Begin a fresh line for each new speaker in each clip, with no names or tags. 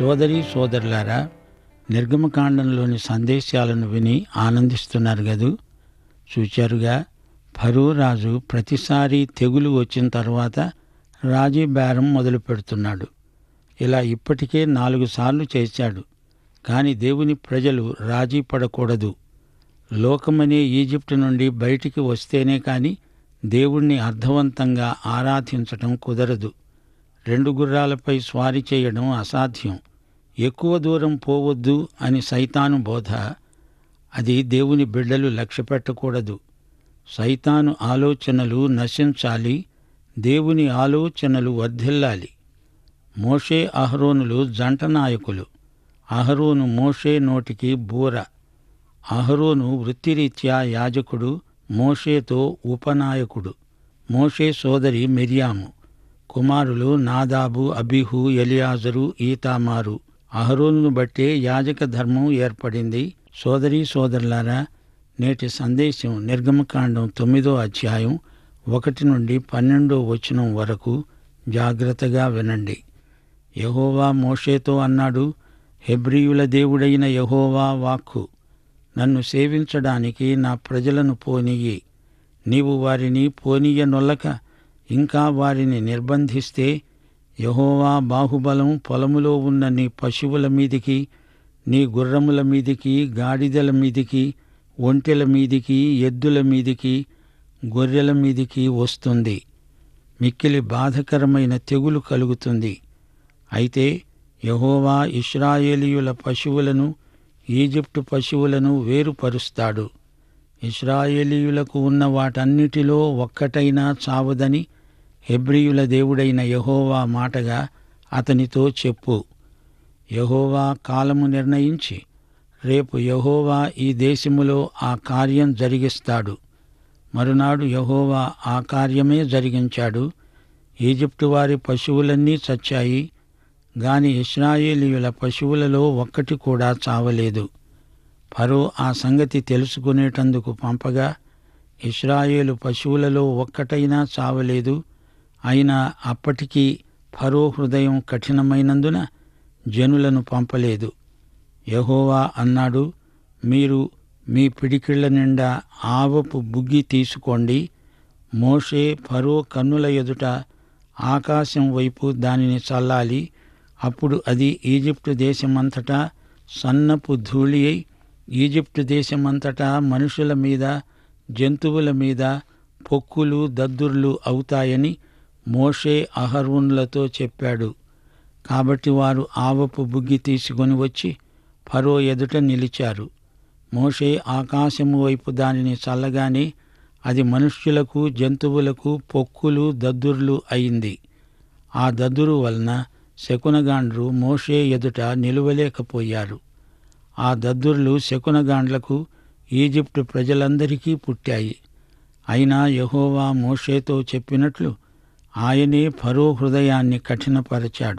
సోదరి సోదరులారా నిర్గమకాండంలోని సందేశాలను విని ఆనందిస్తున్నారు గదూ చూచారుగా ఫరో రాజు ప్రతిసారి తెగులు వచ్చిన తర్వాత రాజీ బేరం మొదలు పెడుతున్నాడు ఇలా ఇప్పటికే నాలుగు సార్లు చేశాడు కాని దేవుని ప్రజలు రాజీ పడకూడదు లోకమనే ఈజిప్టు నుండి బయటికి వస్తేనే కాని దేవుణ్ణి అర్థవంతంగా ఆరాధించటం కుదరదు రెండు గుర్రాలపై స్వారీ చేయడం అసాధ్యం ఎక్కువ దూరం పోవద్దు అని సైతాను బోధ అది దేవుని బిడ్డలు లక్ష్యపెట్టకూడదు సైతాను ఆలోచనలు నశించాలి దేవుని ఆలోచనలు వర్ధిల్లాలి మోషే అహరోనులు జంట నాయకులు అహరోను మోషే నోటికి బూర అహరోను వృత్తిరీత్యా యాజకుడు మోషేతో ఉపనాయకుడు మోషే సోదరి మిర్యాము కుమారులు నాదాబు అబిహు ఎలియాజరు ఈతామారు అహరోనును బట్టే యాజక ధర్మం ఏర్పడింది సోదరీ సోదరులారా నేటి సందేశం నిర్గమకాండం తొమ్మిదో అధ్యాయం ఒకటి నుండి పన్నెండో వచనం వరకు జాగ్రత్తగా వినండి యహోవా మోషేతో అన్నాడు హెబ్రియుల దేవుడైన యహోవా వాక్కు నన్ను సేవించడానికి నా ప్రజలను పోనీయి నీవు వారిని పోనీయనొల్లక ఇంకా వారిని నిర్బంధిస్తే యహోవా బాహుబలం పొలములో ఉన్న నీ పశువుల మీదికి నీ గుర్రముల మీదికి గాడిదల మీదికి ఒంటెల మీదికి ఎద్దుల మీదికి గొర్రెల మీదికి వస్తుంది మిక్కిలి బాధకరమైన తెగులు కలుగుతుంది అయితే యహోవా ఇస్రాయేలీయుల పశువులను ఈజిప్టు పశువులను వేరుపరుస్తాడు ఇస్రాయేలీయులకు ఉన్న వాటన్నిటిలో ఒక్కటైనా చావదని హెబ్రియుల దేవుడైన యహోవా మాటగా అతనితో చెప్పు యహోవా కాలము నిర్ణయించి రేపు యహోవా ఈ దేశములో ఆ కార్యం జరిగిస్తాడు మరునాడు యహోవా ఆ కార్యమే జరిగించాడు ఈజిప్టు వారి పశువులన్నీ చచ్చాయి గాని ఇస్రాయేలీయుల పశువులలో ఒక్కటి కూడా చావలేదు ఫరో ఆ సంగతి తెలుసుకునేటందుకు పంపగా ఇస్రాయేలు పశువులలో ఒక్కటైనా చావలేదు అయినా అప్పటికీ ఫరో హృదయం కఠినమైనందున జనులను పంపలేదు యహోవా అన్నాడు మీరు మీ పిడికిళ్ల నిండా ఆవపు బుగ్గి తీసుకోండి మోషే ఫరో కన్నుల ఎదుట ఆకాశం వైపు దానిని చల్లాలి అప్పుడు అది ఈజిప్టు దేశమంతటా సన్నపు ధూళి అయి ఈజిప్టు దేశమంతటా మనుషుల మీద జంతువుల మీద పొక్కులు దద్దుర్లు అవుతాయని మోషే అహరోన్లతో చెప్పాడు కాబట్టి వారు ఆవపు బుగ్గి తీసుకొని వచ్చి ఫరో ఎదుట నిలిచారు మోషే ఆకాశము వైపు దానిని చల్లగానే అది మనుష్యులకు జంతువులకు పొక్కులు దద్దుర్లు అయింది ఆ దద్దురు వలన శకునగాండ్రు మోషే ఎదుట నిలువలేకపోయారు ఆ దద్దుర్లు శకునగాండ్లకు ఈజిప్టు ప్రజలందరికీ పుట్టాయి అయినా యహోవా మోషేతో చెప్పినట్లు ఆయనే ఫరో హృదయాన్ని కఠినపరచాడు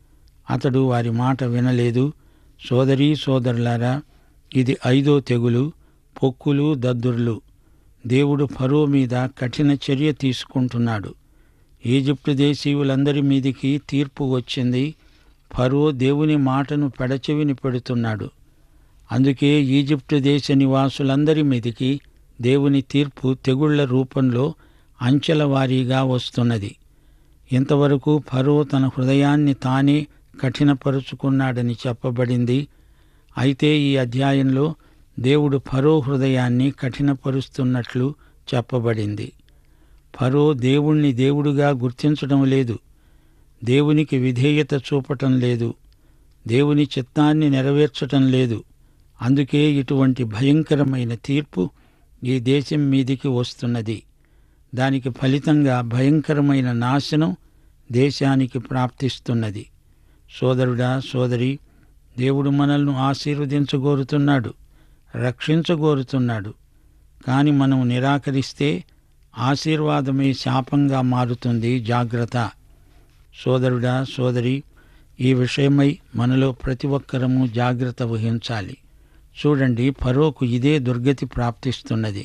అతడు వారి మాట వినలేదు సోదరీ సోదరులారా ఇది ఐదో తెగులు పొక్కులు దద్దుర్లు దేవుడు ఫరో మీద కఠిన చర్య తీసుకుంటున్నాడు ఈజిప్టు దేశీయులందరి మీదికి తీర్పు వచ్చింది ఫరో దేవుని మాటను పెడచెవిని పెడుతున్నాడు అందుకే ఈజిప్టు దేశ నివాసులందరి మీదికి దేవుని తీర్పు తెగుళ్ల రూపంలో అంచెల వారీగా వస్తున్నది ఇంతవరకు ఫరో తన హృదయాన్ని తానే కఠినపరుచుకున్నాడని చెప్పబడింది అయితే ఈ అధ్యాయంలో దేవుడు ఫరో హృదయాన్ని కఠినపరుస్తున్నట్లు చెప్పబడింది ఫరో దేవుణ్ణి దేవుడుగా గుర్తించడం లేదు దేవునికి విధేయత చూపటం లేదు దేవుని చిత్తాన్ని నెరవేర్చటం లేదు అందుకే ఇటువంటి భయంకరమైన తీర్పు ఈ దేశం మీదికి వస్తున్నది దానికి ఫలితంగా భయంకరమైన నాశనం దేశానికి ప్రాప్తిస్తున్నది సోదరుడా సోదరి దేవుడు మనల్ని ఆశీర్వదించగోరుతున్నాడు రక్షించగోరుతున్నాడు కాని మనం నిరాకరిస్తే ఆశీర్వాదమే శాపంగా మారుతుంది జాగ్రత్త సోదరుడా సోదరి ఈ విషయమై మనలో ప్రతి ఒక్కరము జాగ్రత్త వహించాలి చూడండి ఫరోకు ఇదే దుర్గతి ప్రాప్తిస్తున్నది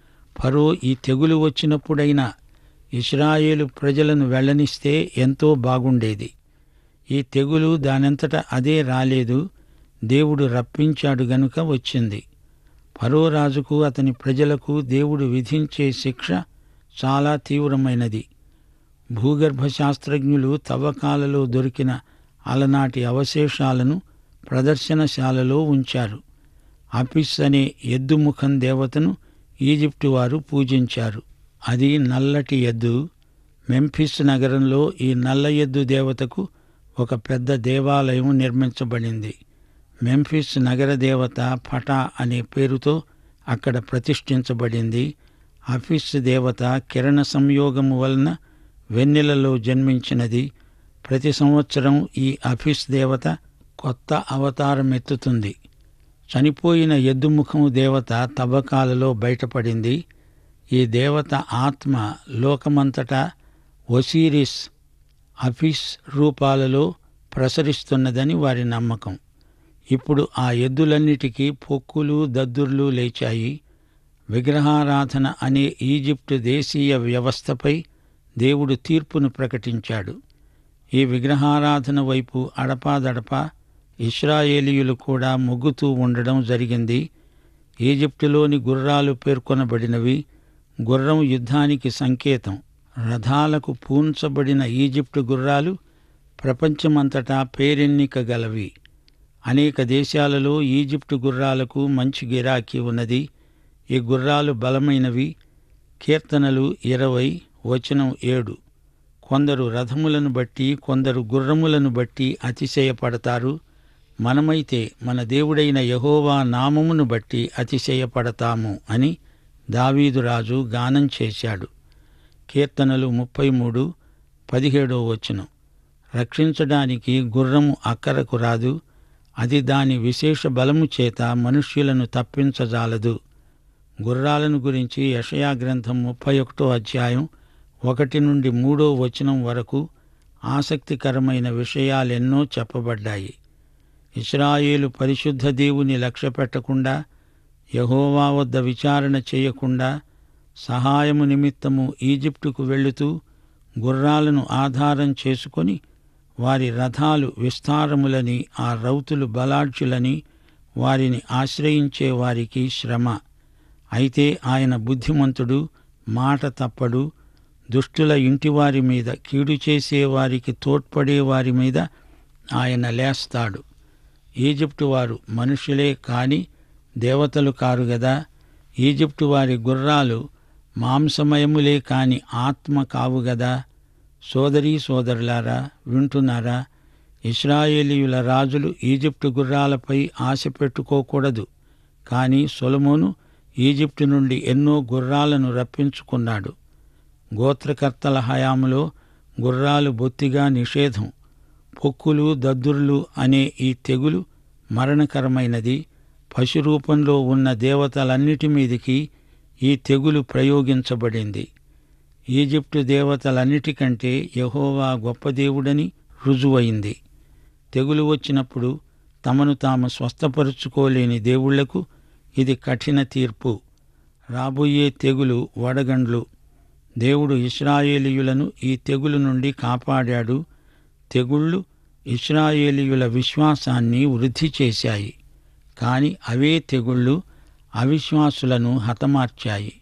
ఫరో ఈ తెగులు వచ్చినప్పుడైనా ఇస్రాయేలు ప్రజలను వెళ్ళనిస్తే ఎంతో బాగుండేది ఈ తెగులు దానంతట అదే రాలేదు దేవుడు రప్పించాడు గనుక వచ్చింది ఫరో రాజుకు అతని ప్రజలకు దేవుడు విధించే శిక్ష చాలా తీవ్రమైనది భూగర్భ శాస్త్రజ్ఞులు తవ్వకాలలో దొరికిన అలనాటి అవశేషాలను ప్రదర్శనశాలలో ఉంచారు అపిస్ అనే ఎద్దుముఖం దేవతను ఈజిప్టు వారు పూజించారు అది నల్లటి ఎద్దు మెంఫిస్ నగరంలో ఈ నల్ల ఎద్దు దేవతకు ఒక పెద్ద దేవాలయం నిర్మించబడింది మెంఫిస్ నగర దేవత ఫటా అనే పేరుతో అక్కడ ప్రతిష్ఠించబడింది అఫిస్ దేవత కిరణ సంయోగము వలన వెన్నెలలో జన్మించినది ప్రతి సంవత్సరం ఈ అఫిస్ దేవత కొత్త అవతారం ఎత్తుతుంది చనిపోయిన ఎద్దుముఖము దేవత తవ్వకాలలో బయటపడింది ఈ దేవత ఆత్మ లోకమంతటా ఒసీరిస్ అఫిస్ రూపాలలో ప్రసరిస్తున్నదని వారి నమ్మకం ఇప్పుడు ఆ ఎద్దులన్నిటికీ పొక్కులు దద్దుర్లు లేచాయి విగ్రహారాధన అనే ఈజిప్టు దేశీయ వ్యవస్థపై దేవుడు తీర్పును ప్రకటించాడు ఈ విగ్రహారాధన వైపు అడపాదడపా ఇస్రాయేలీయులు కూడా మొగ్గుతూ ఉండడం జరిగింది ఈజిప్టులోని గుర్రాలు పేర్కొనబడినవి గుర్రం యుద్ధానికి సంకేతం రథాలకు పూంచబడిన ఈజిప్టు గుర్రాలు ప్రపంచమంతటా పేరెన్నిక గలవి అనేక దేశాలలో ఈజిప్టు గుర్రాలకు మంచి గిరాకీ ఉన్నది ఈ గుర్రాలు బలమైనవి కీర్తనలు ఇరవై వచనం ఏడు కొందరు రథములను బట్టి కొందరు గుర్రములను బట్టి అతిశయపడతారు మనమైతే మన దేవుడైన యహోవా నామమును బట్టి అతిశయపడతాము అని దావీదు రాజు గానం చేశాడు కీర్తనలు ముప్పై మూడు పదిహేడో వచనం రక్షించడానికి గుర్రము అక్కరకు రాదు అది దాని విశేష బలము చేత మనుష్యులను తప్పించజాలదు గుర్రాలను గురించి యషయా గ్రంథం ముప్పై ఒకటో అధ్యాయం ఒకటి నుండి మూడో వచనం వరకు ఆసక్తికరమైన విషయాలెన్నో చెప్పబడ్డాయి ఇస్రాయేలు పరిశుద్ధ దేవుని లక్ష్యపెట్టకుండా యహోవా వద్ద విచారణ చేయకుండా సహాయము నిమిత్తము ఈజిప్టుకు వెళుతూ గుర్రాలను ఆధారం చేసుకొని వారి రథాలు విస్తారములని ఆ రౌతులు బలాఢ్యులని వారిని ఆశ్రయించే వారికి శ్రమ అయితే ఆయన బుద్ధిమంతుడు మాట తప్పడు దుష్టుల ఇంటివారి మీద కీడు చేసే వారికి తోడ్పడే వారి మీద ఆయన లేస్తాడు ఈజిప్టు వారు మనుషులే కాని దేవతలు కారు గదా ఈజిప్టు వారి గుర్రాలు మాంసమయములే కాని ఆత్మ కావు గదా సోదరీ సోదరులారా వింటున్నారా ఇస్రాయేలీయుల రాజులు ఈజిప్టు గుర్రాలపై ఆశ పెట్టుకోకూడదు కానీ సొలమోను ఈజిప్టు నుండి ఎన్నో గుర్రాలను రప్పించుకున్నాడు గోత్రకర్తల హయాములో గుర్రాలు బొత్తిగా నిషేధం పొక్కులు దద్దుర్లు అనే ఈ తెగులు మరణకరమైనది పశురూపంలో ఉన్న దేవతలన్నిటి మీదికి ఈ తెగులు ప్రయోగించబడింది ఈజిప్టు దేవతలన్నిటికంటే యహోవా గొప్ప దేవుడని రుజువైంది తెగులు వచ్చినప్పుడు తమను తాము స్వస్థపరుచుకోలేని దేవుళ్లకు ఇది కఠిన తీర్పు రాబోయే తెగులు వడగండ్లు దేవుడు ఇస్రాయేలీయులను ఈ తెగులు నుండి కాపాడాడు తెగుళ్ళు ఇస్రాయేలీయుల విశ్వాసాన్ని వృద్ధి చేశాయి కాని అవే తెగుళ్ళు అవిశ్వాసులను హతమార్చాయి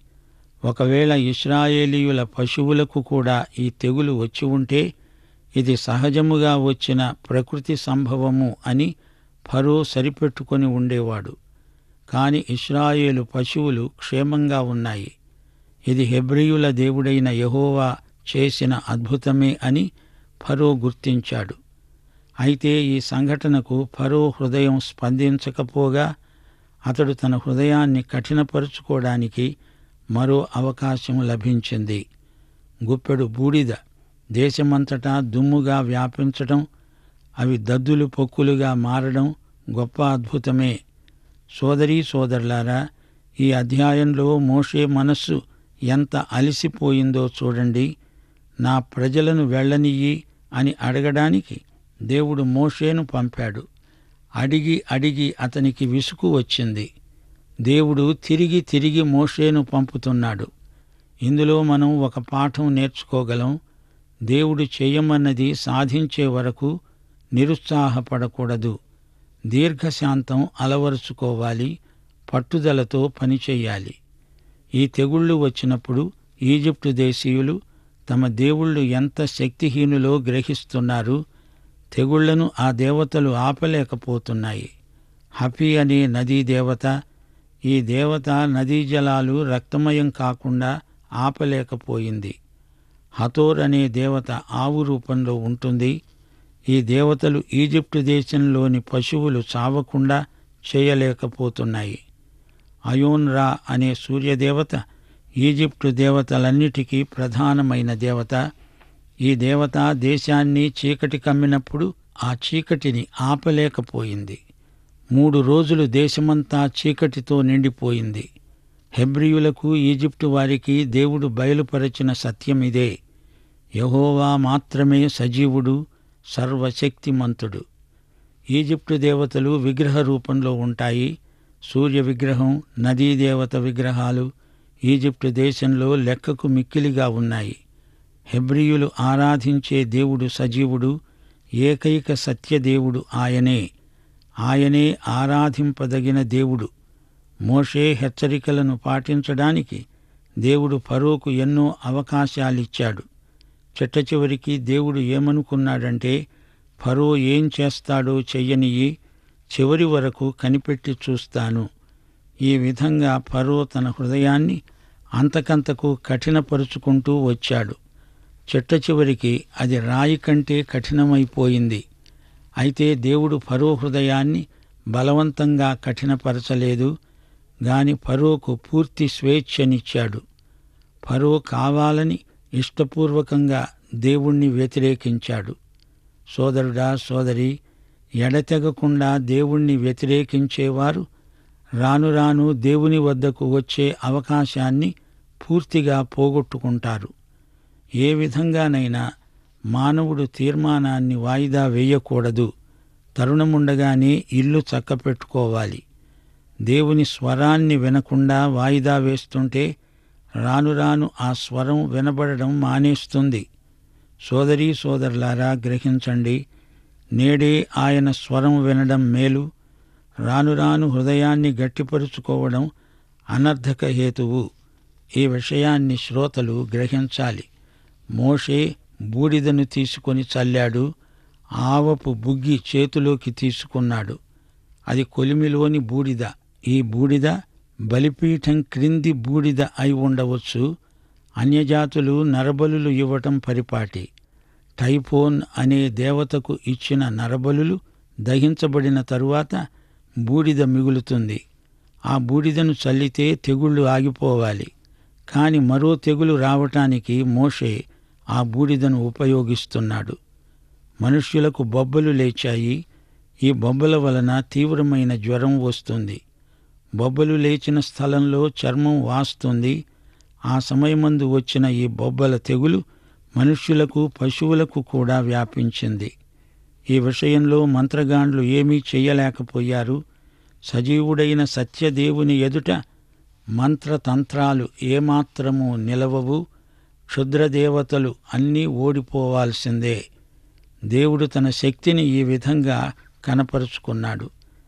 ఒకవేళ ఇస్రాయేలీయుల పశువులకు కూడా ఈ తెగులు వచ్చి ఉంటే ఇది సహజముగా వచ్చిన ప్రకృతి సంభవము అని ఫరో సరిపెట్టుకొని ఉండేవాడు కాని ఇస్రాయేలు పశువులు క్షేమంగా ఉన్నాయి ఇది హెబ్రియుల దేవుడైన యహోవా చేసిన అద్భుతమే అని ఫరో గుర్తించాడు అయితే ఈ సంఘటనకు ఫరో హృదయం స్పందించకపోగా అతడు తన హృదయాన్ని కఠినపరుచుకోవడానికి మరో అవకాశం లభించింది గుప్పెడు బూడిద దేశమంతటా దుమ్ముగా వ్యాపించడం అవి దద్దులు పొక్కులుగా మారడం గొప్ప అద్భుతమే సోదరీ సోదరులారా ఈ అధ్యాయంలో మోషే మనస్సు ఎంత అలసిపోయిందో చూడండి నా ప్రజలను వెళ్ళనియ్యి అని అడగడానికి దేవుడు మోషేను పంపాడు అడిగి అడిగి అతనికి విసుగు వచ్చింది దేవుడు తిరిగి తిరిగి మోషేను పంపుతున్నాడు ఇందులో మనం ఒక పాఠం నేర్చుకోగలం దేవుడు చేయమన్నది సాధించే వరకు నిరుత్సాహపడకూడదు దీర్ఘశాంతం అలవరుచుకోవాలి పట్టుదలతో పనిచేయాలి ఈ తెగుళ్ళు వచ్చినప్పుడు ఈజిప్టు దేశీయులు తమ దేవుళ్ళు ఎంత శక్తిహీనులో గ్రహిస్తున్నారు తెగుళ్లను ఆ దేవతలు ఆపలేకపోతున్నాయి హపి అనే నదీ దేవత ఈ దేవత నదీ జలాలు రక్తమయం కాకుండా ఆపలేకపోయింది హతోర్ అనే దేవత ఆవు రూపంలో ఉంటుంది ఈ దేవతలు ఈజిప్టు దేశంలోని పశువులు చావకుండా చేయలేకపోతున్నాయి అయోన్ రా అనే సూర్యదేవత ఈజిప్టు దేవతలన్నిటికీ ప్రధానమైన దేవత ఈ దేవత దేశాన్ని చీకటి కమ్మినప్పుడు ఆ చీకటిని ఆపలేకపోయింది మూడు రోజులు దేశమంతా చీకటితో నిండిపోయింది హెబ్రియులకు ఈజిప్టు వారికి దేవుడు బయలుపరచిన సత్యమిదే యహోవా మాత్రమే సజీవుడు సర్వశక్తిమంతుడు ఈజిప్టు దేవతలు విగ్రహ రూపంలో ఉంటాయి సూర్య విగ్రహం నదీ దేవత విగ్రహాలు ఈజిప్టు దేశంలో లెక్కకు మిక్కిలిగా ఉన్నాయి హెబ్రియులు ఆరాధించే దేవుడు సజీవుడు ఏకైక సత్యదేవుడు ఆయనే ఆయనే ఆరాధింపదగిన దేవుడు మోషే హెచ్చరికలను పాటించడానికి దేవుడు ఫరోకు ఎన్నో అవకాశాలిచ్చాడు చిట్ట చివరికి దేవుడు ఏమనుకున్నాడంటే ఫరో ఏం చేస్తాడో చెయ్యనియి చివరి వరకు కనిపెట్టి చూస్తాను ఈ విధంగా ఫరో తన హృదయాన్ని అంతకంతకు కఠినపరుచుకుంటూ వచ్చాడు చిట్ట చివరికి అది రాయి కంటే కఠినమైపోయింది అయితే దేవుడు ఫరో హృదయాన్ని బలవంతంగా కఠినపరచలేదు గాని ఫరోకు పూర్తి స్వేచ్ఛనిచ్చాడు ఫరో కావాలని ఇష్టపూర్వకంగా దేవుణ్ణి వ్యతిరేకించాడు సోదరుడా సోదరి ఎడతెగకుండా దేవుణ్ణి వ్యతిరేకించేవారు రాను రాను దేవుని వద్దకు వచ్చే అవకాశాన్ని పూర్తిగా పోగొట్టుకుంటారు ఏ విధంగానైనా మానవుడు తీర్మానాన్ని వాయిదా వేయకూడదు తరుణముండగానే ఇల్లు చక్కపెట్టుకోవాలి దేవుని స్వరాన్ని వినకుండా వాయిదా వేస్తుంటే రాను రాను ఆ స్వరం వినబడడం మానేస్తుంది సోదరీ సోదరులారా గ్రహించండి నేడే ఆయన స్వరం వినడం మేలు రాను రాను హృదయాన్ని గట్టిపరుచుకోవడం అనర్థక హేతువు ఈ విషయాన్ని శ్రోతలు గ్రహించాలి మోషే బూడిదను తీసుకొని చల్లాడు ఆవపు బుగ్గి చేతిలోకి తీసుకున్నాడు అది కొలిమిలోని బూడిద ఈ బూడిద బలిపీఠం క్రింది బూడిద అయి ఉండవచ్చు అన్యజాతులు నరబలులు ఇవ్వటం పరిపాటి టైఫోన్ అనే దేవతకు ఇచ్చిన నరబలులు దహించబడిన తరువాత బూడిద మిగులుతుంది ఆ బూడిదను చల్లితే తెగుళ్ళు ఆగిపోవాలి కాని మరో తెగులు రావటానికి మోషే ఆ బూడిదను ఉపయోగిస్తున్నాడు మనుష్యులకు బొబ్బలు లేచాయి ఈ బొబ్బల వలన తీవ్రమైన జ్వరం వస్తుంది బొబ్బలు లేచిన స్థలంలో చర్మం వాస్తుంది ఆ సమయమందు వచ్చిన ఈ బొబ్బల తెగులు మనుష్యులకు పశువులకు కూడా వ్యాపించింది ఈ విషయంలో మంత్రగాండ్లు ఏమీ చెయ్యలేకపోయారు సజీవుడైన సత్యదేవుని ఎదుట మంత్రతంత్రాలు ఏమాత్రము నిలవవు క్షుద్రదేవతలు అన్నీ ఓడిపోవాల్సిందే దేవుడు తన శక్తిని ఈ విధంగా కనపరుచుకున్నాడు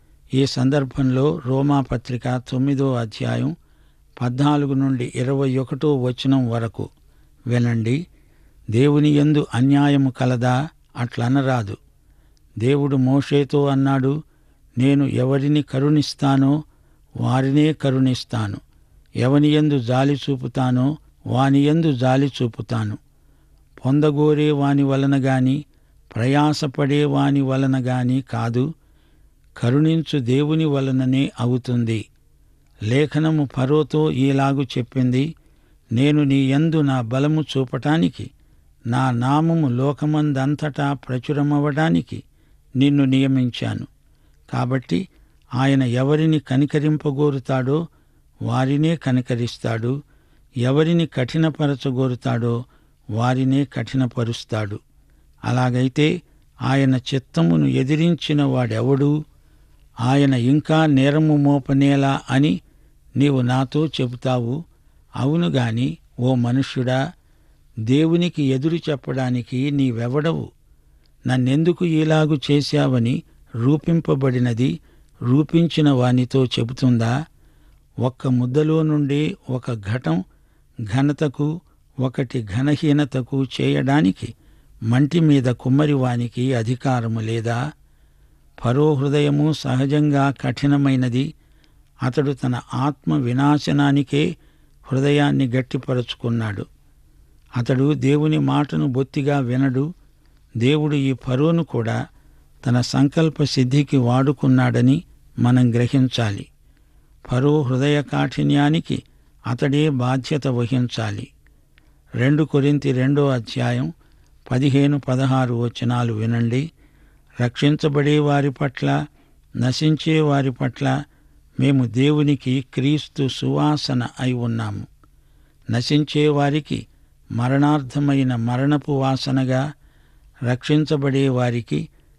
ఈ సందర్భంలో రోమాపత్రిక తొమ్మిదో అధ్యాయం పద్నాలుగు నుండి ఇరవై ఒకటో వచనం వరకు వినండి దేవుని యందు అన్యాయము కలదా అట్లనరాదు దేవుడు మోషేతో అన్నాడు నేను ఎవరిని కరుణిస్తానో వారినే కరుణిస్తాను ఎవని యందు జాలి చూపుతానో వాని యందు జాలి చూపుతాను పొందగోరే వాని వలన గాని ప్రయాసపడే వాని వలన గాని కాదు కరుణించు దేవుని వలననే అవుతుంది లేఖనము ఫరోతో ఈలాగు చెప్పింది నేను నీ యందు నా బలము చూపటానికి నా నామము లోకమందంతటా ప్రచురమవ్వడానికి నిన్ను నియమించాను కాబట్టి ఆయన ఎవరిని కనికరింపగోరుతాడో వారినే కనికరిస్తాడు ఎవరిని కఠినపరచగోరుతాడో వారినే కఠినపరుస్తాడు అలాగైతే ఆయన చిత్తమును ఎదిరించిన వాడెవడు ఆయన ఇంకా నేరము మోపనేలా అని నీవు నాతో చెబుతావు అవును గాని ఓ మనుష్యుడా దేవునికి ఎదురు చెప్పడానికి నీవెవడవు నన్నెందుకు ఇలాగు చేశావని రూపింపబడినది రూపించిన వానితో చెబుతుందా ఒక్క ముద్దలో నుండి ఒక ఘటం ఘనతకు ఒకటి ఘనహీనతకు చేయడానికి మంటి మీద కుమ్మరివానికి అధికారము లేదా ఫరో హృదయము సహజంగా కఠినమైనది అతడు తన ఆత్మ వినాశనానికే హృదయాన్ని గట్టిపరుచుకున్నాడు అతడు దేవుని మాటను బొత్తిగా వినడు దేవుడు ఈ ఫరోను కూడా తన సంకల్ప సిద్ధికి వాడుకున్నాడని మనం గ్రహించాలి ఫరో హృదయ కాఠిన్యానికి అతడే బాధ్యత వహించాలి రెండు కొరింతి రెండో అధ్యాయం పదిహేను పదహారు వచనాలు వినండి రక్షించబడే వారి పట్ల నశించే వారి పట్ల మేము దేవునికి క్రీస్తు సువాసన అయి ఉన్నాము నశించే వారికి మరణార్థమైన మరణపు వాసనగా రక్షించబడే వారికి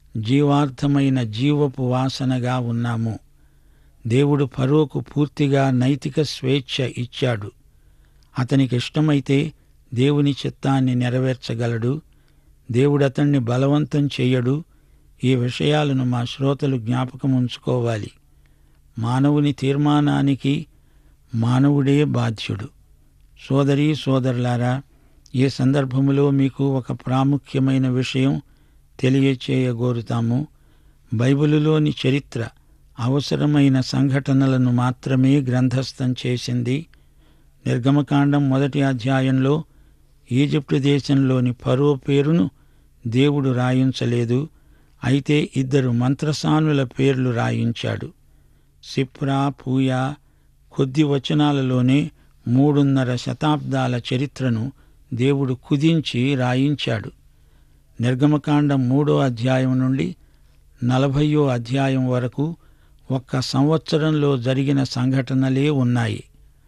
జీవార్థమైన జీవపు వాసనగా ఉన్నాము దేవుడు ఫరోకు పూర్తిగా నైతిక స్వేచ్ఛ ఇచ్చాడు అతనికి ఇష్టమైతే దేవుని చిత్తాన్ని నెరవేర్చగలడు దేవుడు అతన్ని బలవంతం చెయ్యడు ఈ విషయాలను మా శ్రోతలు జ్ఞాపకం ఉంచుకోవాలి మానవుని తీర్మానానికి మానవుడే బాధ్యుడు సోదరీ సోదరులారా ఈ సందర్భములో మీకు ఒక ప్రాముఖ్యమైన విషయం తెలియచేయగోరుతాము బైబిలులోని చరిత్ర అవసరమైన సంఘటనలను మాత్రమే గ్రంథస్థం చేసింది నిర్గమకాండం మొదటి అధ్యాయంలో ఈజిప్టు దేశంలోని ఫరో పేరును దేవుడు రాయించలేదు అయితే ఇద్దరు మంత్రసానుల పేర్లు రాయించాడు సిప్రా పూయా కొద్ది వచనాలలోనే మూడున్నర శతాబ్దాల చరిత్రను దేవుడు కుదించి రాయించాడు నిర్గమకాండం మూడో అధ్యాయం నుండి నలభయో అధ్యాయం వరకు ఒక్క సంవత్సరంలో జరిగిన సంఘటనలే ఉన్నాయి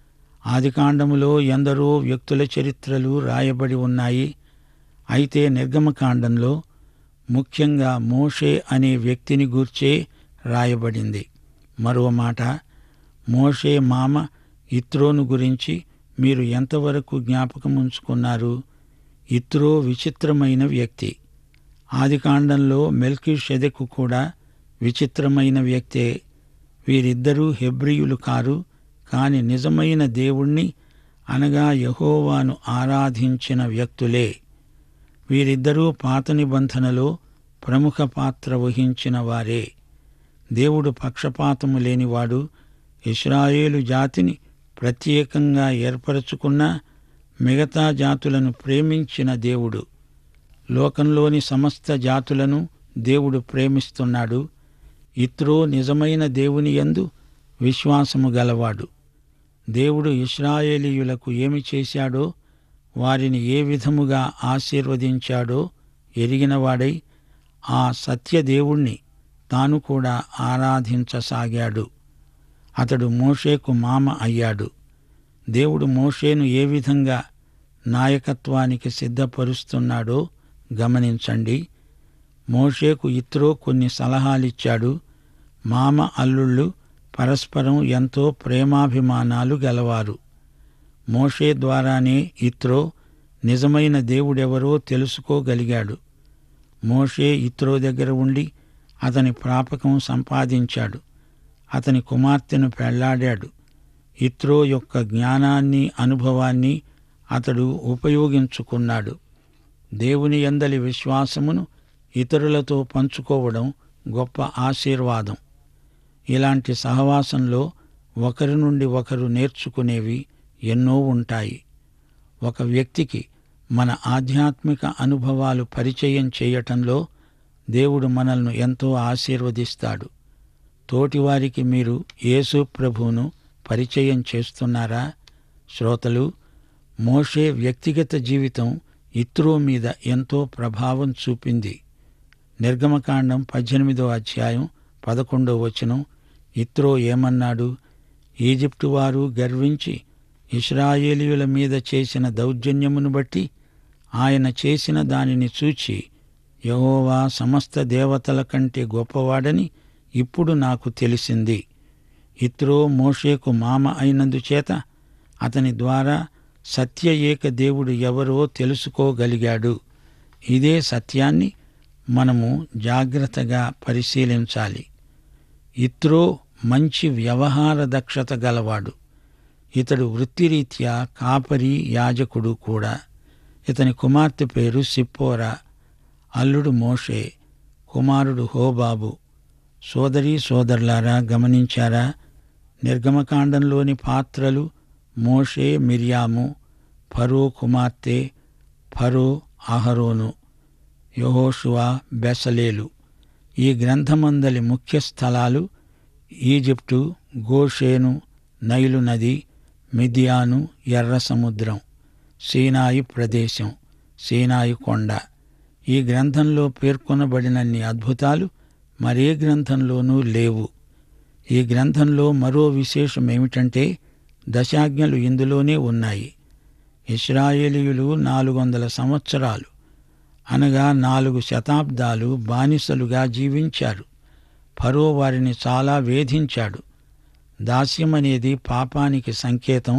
ఆదికాండములో ఎందరో వ్యక్తుల చరిత్రలు రాయబడి ఉన్నాయి అయితే నిర్గమకాండంలో ముఖ్యంగా మోషే అనే వ్యక్తిని గూర్చే రాయబడింది మరో మాట మోషే మామ ఇత్రోను గురించి మీరు ఎంతవరకు జ్ఞాపకం ఉంచుకున్నారు ఇత్రో విచిత్రమైన వ్యక్తి ఆదికాండంలో మెల్కీ షెదెకు కూడా విచిత్రమైన వ్యక్తే వీరిద్దరూ హెబ్రియులు కారు కాని నిజమైన దేవుణ్ణి అనగా యహోవాను ఆరాధించిన వ్యక్తులే వీరిద్దరూ పాత నిబంధనలో ప్రముఖ పాత్ర వహించిన వారే దేవుడు పక్షపాతము లేనివాడు ఇస్రాయేలు జాతిని ప్రత్యేకంగా ఏర్పరచుకున్న మిగతా జాతులను ప్రేమించిన దేవుడు లోకంలోని సమస్త జాతులను దేవుడు ప్రేమిస్తున్నాడు ఇత్రో నిజమైన దేవుని యందు విశ్వాసము గలవాడు దేవుడు ఇస్రాయేలీయులకు ఏమి చేశాడో వారిని ఏ విధముగా ఆశీర్వదించాడో ఎరిగినవాడై ఆ సత్యదేవుణ్ణి తాను కూడా ఆరాధించసాగాడు అతడు మోషేకు మామ అయ్యాడు దేవుడు మోషేను ఏ విధంగా నాయకత్వానికి సిద్ధపరుస్తున్నాడో గమనించండి మోషేకు ఇత్రో కొన్ని సలహాలిచ్చాడు మామ అల్లుళ్ళు పరస్పరం ఎంతో ప్రేమాభిమానాలు గలవారు మోషే ద్వారానే ఇత్రో నిజమైన దేవుడెవరో తెలుసుకోగలిగాడు మోషే ఇత్రో దగ్గర ఉండి అతని ప్రాపకం సంపాదించాడు అతని కుమార్తెను పెళ్లాడాడు ఇత్రో యొక్క జ్ఞానాన్ని అనుభవాన్ని అతడు ఉపయోగించుకున్నాడు దేవుని యందలి విశ్వాసమును ఇతరులతో పంచుకోవడం గొప్ప ఆశీర్వాదం ఇలాంటి సహవాసంలో ఒకరి నుండి ఒకరు నేర్చుకునేవి ఎన్నో ఉంటాయి ఒక వ్యక్తికి మన ఆధ్యాత్మిక అనుభవాలు పరిచయం చేయటంలో దేవుడు మనల్ని ఎంతో ఆశీర్వదిస్తాడు తోటివారికి మీరు యేసు ప్రభువును పరిచయం చేస్తున్నారా శ్రోతలు మోషే వ్యక్తిగత జీవితం ఇత్రో మీద ఎంతో ప్రభావం చూపింది నిర్గమకాండం పద్దెనిమిదో అధ్యాయం పదకొండో వచనం ఇత్రో ఏమన్నాడు ఈజిప్టు వారు గర్వించి ఇస్రాయేలీయుల మీద చేసిన దౌర్జన్యమును బట్టి ఆయన చేసిన దానిని చూచి యహోవా సమస్త దేవతల కంటే గొప్పవాడని ఇప్పుడు నాకు తెలిసింది ఇత్రో మోషేకు మామ అయినందుచేత అతని ద్వారా సత్య ఏక దేవుడు ఎవరో తెలుసుకోగలిగాడు ఇదే సత్యాన్ని మనము జాగ్రత్తగా పరిశీలించాలి ఇత్రో మంచి వ్యవహార దక్షత గలవాడు ఇతడు వృత్తిరీత్యా కాపరి యాజకుడు కూడా ఇతని కుమార్తె పేరు సిప్పోరా అల్లుడు మోషే కుమారుడు హోబాబు సోదరీ సోదరులారా గమనించారా నిర్గమకాండంలోని పాత్రలు మోషే మిర్యాము ఫరో కుమార్తె ఫరో అహరోను యహోషువా బెసలేలు ఈ గ్రంథమందలి ముఖ్య స్థలాలు ఈజిప్టు గోషేను నైలు నది మిథియాను ఎర్ర సముద్రం సీనాయి ప్రదేశం సీనాయి కొండ ఈ గ్రంథంలో పేర్కొనబడినన్ని అద్భుతాలు మరే గ్రంథంలోనూ లేవు ఈ గ్రంథంలో మరో విశేషం ఏమిటంటే దశాజ్ఞలు ఇందులోనే ఉన్నాయి ఇస్రాయేలీయులు నాలుగు వందల సంవత్సరాలు అనగా నాలుగు శతాబ్దాలు బానిసలుగా జీవించారు ఫరో వారిని చాలా వేధించాడు దాస్యం అనేది పాపానికి సంకేతం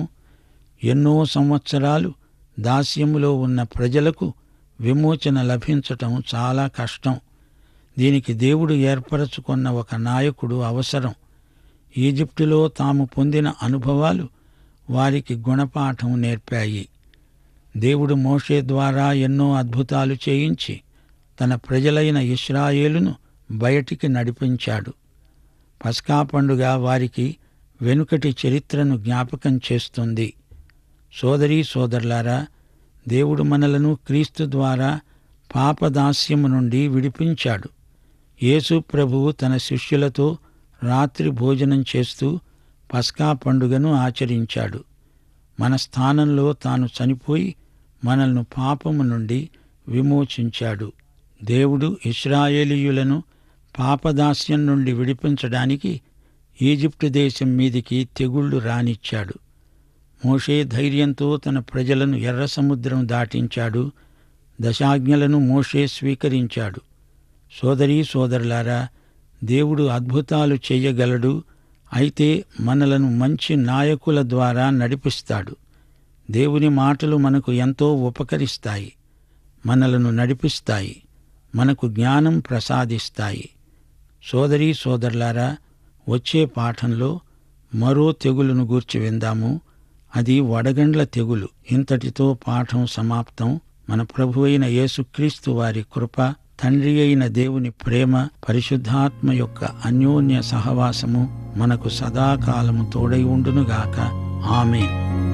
ఎన్నో సంవత్సరాలు దాస్యములో ఉన్న ప్రజలకు విమోచన లభించటం చాలా కష్టం దీనికి దేవుడు ఏర్పరచుకున్న ఒక నాయకుడు అవసరం ఈజిప్టులో తాము పొందిన అనుభవాలు వారికి గుణపాఠం నేర్పాయి దేవుడు మోషే ద్వారా ఎన్నో అద్భుతాలు చేయించి తన ప్రజలైన ఇస్రాయేలును బయటికి నడిపించాడు పస్కా పండుగ వారికి వెనుకటి చరిత్రను జ్ఞాపకం చేస్తుంది సోదరీ సోదరులారా దేవుడు మనలను క్రీస్తు ద్వారా పాపదాస్యము నుండి విడిపించాడు యేసు ప్రభువు తన శిష్యులతో రాత్రి భోజనం చేస్తూ పస్కా పండుగను ఆచరించాడు మన స్థానంలో తాను చనిపోయి మనల్ని పాపము నుండి విమోచించాడు దేవుడు ఇస్రాయేలీయులను పాపదాస్యం నుండి విడిపించడానికి ఈజిప్టు దేశం మీదికి తెగుళ్లు రానిచ్చాడు మోషే ధైర్యంతో తన ప్రజలను ఎర్ర సముద్రం దాటించాడు దశాజ్ఞలను మోషే స్వీకరించాడు సోదరీ సోదరులారా దేవుడు అద్భుతాలు చెయ్యగలడు అయితే మనలను మంచి నాయకుల ద్వారా నడిపిస్తాడు దేవుని మాటలు మనకు ఎంతో ఉపకరిస్తాయి మనలను నడిపిస్తాయి మనకు జ్ఞానం ప్రసాదిస్తాయి సోదరీ సోదరులారా వచ్చే పాఠంలో మరో తెగులును గూర్చి విందాము అది వడగండ్ల తెగులు ఇంతటితో పాఠం సమాప్తం మన ప్రభు అయిన యేసుక్రీస్తు వారి కృప తండ్రి అయిన దేవుని ప్రేమ పరిశుద్ధాత్మ యొక్క అన్యోన్య సహవాసము మనకు సదాకాలము తోడై ఉండునుగాక ఆమెన్